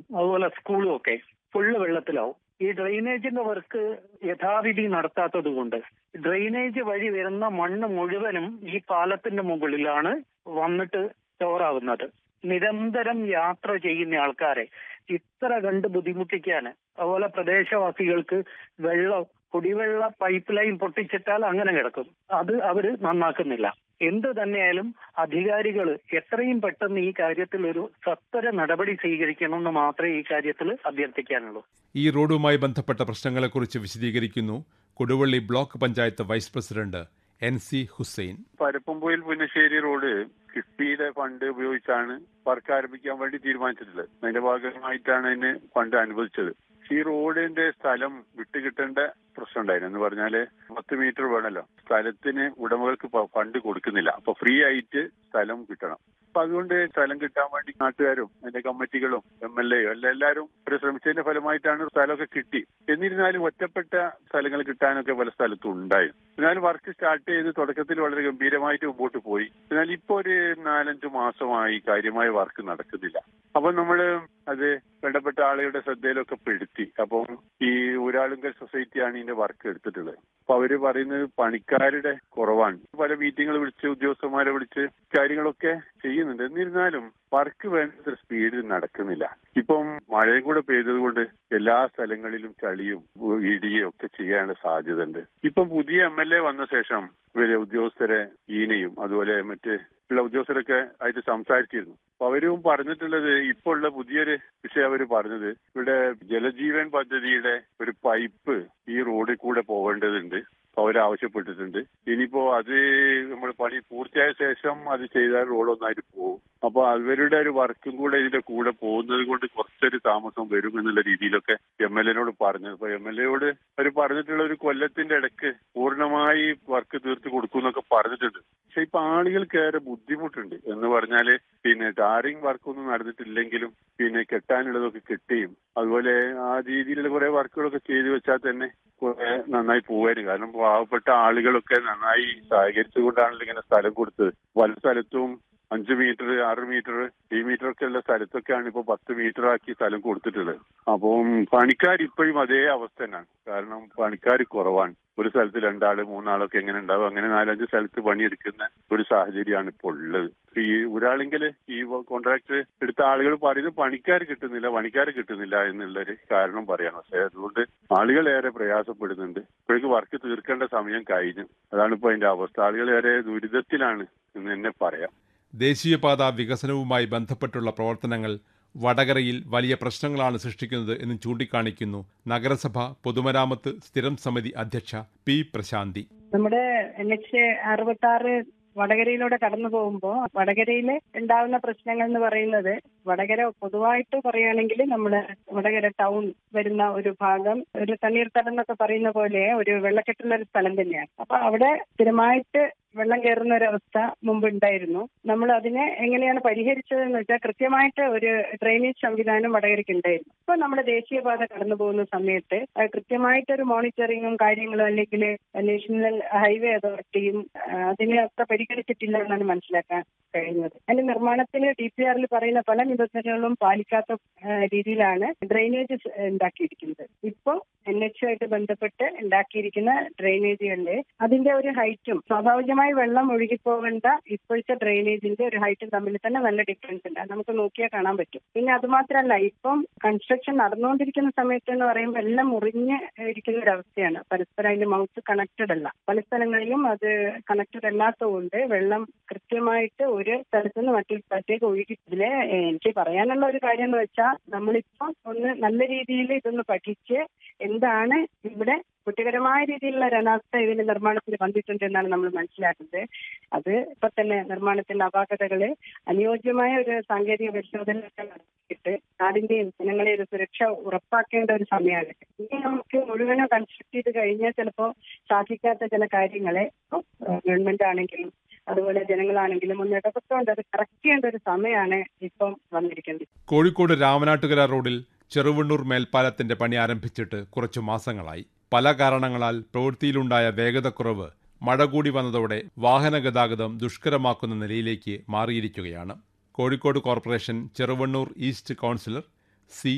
അതുപോലെ സ്കൂളും ഒക്കെ ഫുള്ള് വെള്ളത്തിലാവും ഈ ഡ്രെയിനേജിന്റെ വർക്ക് യഥാവിധി നടത്താത്തത് കൊണ്ട് ഡ്രെയിനേജ് വഴി വരുന്ന മണ്ണ് മുഴുവനും ഈ പാലത്തിന്റെ മുകളിലാണ് വന്നിട്ട് സ്റ്റോറാവുന്നത് നിരന്തരം യാത്ര ചെയ്യുന്ന ആൾക്കാരെ ഇത്ര കണ്ട് ബുദ്ധിമുട്ടിക്കാന് അതുപോലെ പ്രദേശവാസികൾക്ക് വെള്ളം കുടിവെള്ള പൈപ്പ് ലൈൻ പൊട്ടിച്ചിട്ടാൽ അങ്ങനെ കിടക്കും അത് അവര് നന്നാക്കുന്നില്ല എന്ത് തന്നെയായാലും അധികാരികൾ എത്രയും പെട്ടെന്ന് ഈ കാര്യത്തിൽ ഒരു സത്വര നടപടി സ്വീകരിക്കണമെന്ന് മാത്രമേ ഈ കാര്യത്തിൽ അഭ്യർത്ഥിക്കാനുള്ളൂ ഈ റോഡുമായി ബന്ധപ്പെട്ട പ്രശ്നങ്ങളെക്കുറിച്ച് വിശദീകരിക്കുന്നു Koduvally block panchayat vice president N C Hussain Parappampoyil Punnassery road കിഫ്ബിയുടെ ഫണ്ട് ഉപയോഗിച്ചാണ് വർക്ക് ആരംഭിക്കാൻ വേണ്ടി തീരുമാനിച്ചിട്ടുള്ളത് അതിന്റെ ഭാഗമായിട്ടാണ് അതിന് ഫണ്ട് അനുവദിച്ചത് ഈ റോഡിന്റെ സ്ഥലം വിട്ടുകിട്ടേണ്ട പ്രശ്നം ഉണ്ടായിരുന്നു എന്ന് പറഞ്ഞാല് പത്ത് മീറ്റർ വേണമല്ലോ സ്ഥലത്തിന് ഉടമകൾക്ക് ഫണ്ട് കൊടുക്കുന്നില്ല അപ്പൊ ഫ്രീ ആയിട്ട് സ്ഥലം കിട്ടണം അപ്പൊ അതുകൊണ്ട് സ്ഥലം കിട്ടാൻ വേണ്ടി നാട്ടുകാരും അതിന്റെ കമ്മിറ്റികളും എം എൽ എയും എല്ലാം എല്ലാവരും ഒരു ശ്രമിച്ചതിന്റെ ഫലമായിട്ടാണ് സ്ഥലമൊക്കെ കിട്ടി എന്നിരുന്നാലും ഒറ്റപ്പെട്ട സ്ഥലങ്ങൾ കിട്ടാനൊക്കെ പല സ്ഥലത്തും ഉണ്ടായി എന്നാലും വർക്ക് സ്റ്റാർട്ട് ചെയ്ത് തുടക്കത്തിൽ വളരെ ഗംഭീരമായിട്ട് മുമ്പോട്ട് പോയി എന്നാൽ ഇപ്പൊ ഒരു നാലഞ്ചു മാസമായി കാര്യമായ വർക്ക് നടക്കുന്നില്ല അപ്പൊ നമ്മള് അത് വേണ്ടപ്പെട്ട ആളുകളുടെ ശ്രദ്ധയിലൊക്കെ പെടുത്തി അപ്പം ഈ ഊരാളുങ്കൽ സൊസൈറ്റിയാണ് ഇതിന്റെ വർക്ക് എടുത്തിട്ടുള്ളത് അപ്പൊ അവര് പറയുന്നത് പണിക്കാരുടെ കുറവാണ് പല മീറ്റിങ്ങൾ വിളിച്ച് ഉദ്യോഗസ്ഥന്മാരെ വിളിച്ച് കാര്യങ്ങളൊക്കെ ചെയ്യുന്നുണ്ട് എന്നിരുന്നാലും വർക്ക് വേണ്ടത്ര സ്പീഡിൽ നടക്കുന്നില്ല ഇപ്പം മഴയും കൂടെ പെയ്തതുകൊണ്ട് എല്ലാ സ്ഥലങ്ങളിലും ചളിയും ഇടിയും ഒക്കെ ചെയ്യാനുള്ള സാധ്യത ഉണ്ട് ഇപ്പം പുതിയ എം എൽ എ വന്ന ശേഷം ഇവരെ ഉദ്യോഗസ്ഥരെ ഈനയും അതുപോലെ മറ്റ് ഉള്ള ഉദ്യോഗസ്ഥരൊക്കെ ആയിട്ട് സംസാരിച്ചിരുന്നു അപ്പൊ അവരും പറഞ്ഞിട്ടുള്ളത് ഇപ്പോൾ ഉള്ള പുതിയൊരു വിഷയം അവർ പറഞ്ഞത് ഇവിടെ ജലജീവൻ പദ്ധതിയുടെ ഒരു പൈപ്പ് ഈ റോഡിൽ കൂടെ പോകേണ്ടതുണ്ട് അവരാവശ്യപ്പെട്ടിട്ടുണ്ട് ഇനിയിപ്പോ അത് നമ്മൾ പണി പൂർത്തിയായ ശേഷം അത് ചെയ്താൽ റോഡ് ഒന്നായിട്ട് പോകും അപ്പൊ അവരുടെ ഒരു വർക്കും കൂടെ ഇതിന്റെ കൂടെ പോകുന്നത് കൊണ്ട് കുറച്ചൊരു താമസം വരും എന്നുള്ള രീതിയിലൊക്കെ എം എൽ എനോട് പറഞ്ഞു അപ്പൊ എം എൽ എയോട് അവർ പറഞ്ഞിട്ടുള്ള ഒരു കൊല്ലത്തിന്റെ ഇടയ്ക്ക് പൂർണ്ണമായി വർക്ക് തീർത്ത് കൊടുക്കും എന്നൊക്കെ പറഞ്ഞിട്ടുണ്ട് പക്ഷെ ഇപ്പൊ ആളുകൾക്കേറെ ബുദ്ധിമുട്ടുണ്ട് എന്ന് പറഞ്ഞാല് പിന്നെ ടാറിങ് വർക്കൊന്നും നടന്നിട്ടില്ലെങ്കിലും പിന്നെ കെട്ടാനുള്ളതൊക്കെ കെട്ടിയും അതുപോലെ ആ രീതിയിലുള്ള കുറെ വർക്കുകളൊക്കെ ചെയ്തു വെച്ചാൽ തന്നെ കുറെ നന്നായി പോവായിരുന്നു കാരണം പാവപ്പെട്ട ആളുകളൊക്കെ നന്നായി സഹകരിച്ചുകൊണ്ടാണല്ലോ ഇങ്ങനെ സ്ഥലം കൊടുത്തത് പല സ്ഥലത്തും അഞ്ച് മീറ്റർ ആറ് മീറ്റർ ഈ മീറ്റർ ഒക്കെ ഉള്ള സ്ഥലത്തൊക്കെയാണ് ഇപ്പൊ പത്ത് മീറ്റർ ആക്കി സ്ഥലം കൊടുത്തിട്ടുള്ളത് അപ്പം പണിക്കാർ ഇപ്പോഴും അതേ അവസ്ഥ തന്നെയാണ് കാരണം പണിക്കാർ കുറവാണ് ഒരു സ്ഥലത്ത് രണ്ടാള് മൂന്നാളൊക്കെ എങ്ങനെ ഉണ്ടാവും അങ്ങനെ നാലഞ്ച് സ്ഥലത്ത് പണിയെടുക്കുന്ന ഒരു സാഹചര്യമാണ് ഇപ്പോൾ ഉള്ളത് ഈ ഒരാളെങ്കിൽ ഈ കോൺട്രാക്ട് എടുത്ത ആളുകൾ പറയുന്നത് പണിക്കാർ കിട്ടുന്നില്ല പണിക്കാർ കിട്ടുന്നില്ല എന്നുള്ളൊരു കാരണം പറയാണ് പക്ഷേ അതുകൊണ്ട് ആളുകൾ ഏറെ പ്രയാസപ്പെടുന്നുണ്ട് ഇപ്പോഴേക്ക് വർക്ക് തീർക്കേണ്ട സമയം കഴിഞ്ഞു അതാണ് ഇപ്പൊ അതിന്റെ അവസ്ഥ ആളുകൾ ഏറെ ദുരിതത്തിലാണ് എന്ന് തന്നെ പറയാം ദേശീയപാത വികസനവുമായി ബന്ധപ്പെട്ടുള്ള പ്രവർത്തനങ്ങൾ വടകരയിൽ വലിയ പ്രശ്നങ്ങളാണ് സൃഷ്ടിക്കുന്നത് എന്ന് ചൂണ്ടിക്കാണിക്കുന്നു നഗരസഭ പൊതുമരാമത്ത് സ്ഥിരം സമിതി അധ്യക്ഷ പി പ്രശാന്തി നമ്മുടെ എൻ എച്ച് അറുപത്തി ആറ് വടകരയിലൂടെ കടന്നു പോകുമ്പോൾ വടകരയിൽ ഉണ്ടാവുന്ന പ്രശ്നങ്ങൾ എന്ന് പറയുന്നത് വടകര പൊതുവായിട്ട് പറയുകയാണെങ്കിൽ നമ്മുടെ വടകര ടൗൺ വരുന്ന ഒരു ഭാഗം ഒരു തണ്ണീർത്തടം എന്നൊക്കെ പറയുന്ന പോലെ ഒരു വെള്ളക്കെട്ടുള്ള ഒരു സ്ഥലം തന്നെയാണ് അപ്പൊ അവിടെ സ്ഥിരമായിട്ട് വെള്ളം കയറുന്ന ഒരവസ്ഥ മുമ്പ് ഉണ്ടായിരുന്നു നമ്മൾ അതിനെ എങ്ങനെയാണ് പരിഹരിച്ചതെന്ന് വെച്ചാൽ കൃത്യമായിട്ട് ഒരു ഡ്രെയിനേജ് സംവിധാനം വടകരയ്ക്ക് ഉണ്ടായിരുന്നു ഇപ്പോൾ നമ്മുടെ ദേശീയപാത കടന്നു പോകുന്ന സമയത്ത് കൃത്യമായിട്ട് ഒരു മോണിറ്ററിങ്ങും കാര്യങ്ങളും അല്ലെങ്കിൽ നാഷണൽ ഹൈവേ അതോറിറ്റിയും അതിനെ അത്ര പരിഗണിച്ചിട്ടില്ല എന്നാണ് മനസ്സിലാക്കാൻ കഴിയുന്നത് അതിന്റെ നിർമ്മാണത്തിന് ഡി പി ആറിൽ പറയുന്ന പല നിബന്ധനകളും പാലിക്കാത്ത രീതിയിലാണ് ഡ്രെയിനേജ് ഉണ്ടാക്കിയിരിക്കുന്നത് ഇപ്പോൾ എൻ എച്ച് ആയിട്ട് ബന്ധപ്പെട്ട് ഉണ്ടാക്കിയിരിക്കുന്ന ഡ്രെയിനേജുകളിൽ അതിന്റെ ഒരു ഹൈറ്റും സ്വാഭാവികമായി വെള്ളം ഒഴുകിപ്പോകേണ്ട ഇപ്പോഴത്തെ ഡ്രെയിനേജിന്റെ ഒരു ഹൈറ്റും തമ്മിൽ തന്നെ നല്ല ഡിഫറൻസ് ഉണ്ട് അത് നമുക്ക് നോക്കിയാൽ കാണാൻ പറ്റും പിന്നെ അത് മാത്രമല്ല ഇപ്പം കൺസ്ട്രക്ഷൻ നടന്നുകൊണ്ടിരിക്കുന്ന സമയത്ത് എന്ന് പറയുമ്പോൾ എല്ലാം മുറിഞ്ഞ് ഇരിക്കുന്ന ഒരു അവസ്ഥയാണ് പരസ്പരം അതിന്റെ മൗത്ത് കണക്റ്റഡ് അല്ല പല സ്ഥലങ്ങളിലും അത് കണക്റ്റഡ് അല്ലാത്തതുകൊണ്ട് വെള്ളം കൃത്യമായിട്ട് ഒരു സ്ഥലത്തുനിന്ന് മറ്റൊരു സ്ഥലത്തേക്ക് ഒഴുകി ഇതില് എനിക്ക് പറയാനുള്ള ഒരു കാര്യം എന്ന് വെച്ചാൽ നമ്മളിപ്പോ ഒന്ന് നല്ല രീതിയിൽ ഇതൊന്ന് പഠിച്ച് എന്താണ് ഇവിടെ കുറ്റകരമായ രീതിയിലുള്ള ഒരു അനാസ്ഥ ഇതിന്റെ നിർമ്മാണത്തിൽ വന്നിട്ടുണ്ട് എന്നാണ് നമ്മൾ മനസ്സിലാക്കുന്നത് അത് ഇപ്പൊ തന്നെ നിർമ്മാണത്തിന്റെ അപാകതകള് അനുയോജ്യമായ ഒരു സാങ്കേതിക പരിശോധന നടത്തിയിട്ട് നാടിന്റെയും ജനങ്ങളെ ഒരു സുരക്ഷ ഉറപ്പാക്കേണ്ട ഒരു സമയമാണ് ഇനി നമുക്ക് മുഴുവനും കൺസ്ട്രക്ട് ചെയ്ത് കഴിഞ്ഞാൽ ചിലപ്പോൾ സാധിക്കാത്ത ചില കാര്യങ്ങളെ ഗവൺമെന്റ് ആണെങ്കിലും അതുപോലെ ജനങ്ങളാണെങ്കിലും ഒന്ന് ഇടപെട്ടുകൊണ്ട് അത് കറക്റ്റ് ചെയ്യേണ്ട ഒരു സമയമാണ് ഇപ്പം വന്നിരിക്കുന്നത് കോഴിക്കോട് രാമനാട്ടുകര റോഡിൽ ചെറുവണ്ണൂർ മേൽപ്പാലത്തിന്റെ പണി ആരംഭിച്ചിട്ട് കുറച്ചു മാസങ്ങളായി പല കാരണങ്ങളാൽ പ്രവൃത്തിയിലുണ്ടായ വേഗതക്കുറവ് മഴ കൂടി വന്നതോടെ വാഹന ഗതാഗതം ദുഷ്കരമാക്കുന്ന നിലയിലേക്ക് മാറിയിരിക്കുകയാണ് Kozhikode corporation Cheruvannur east councillor C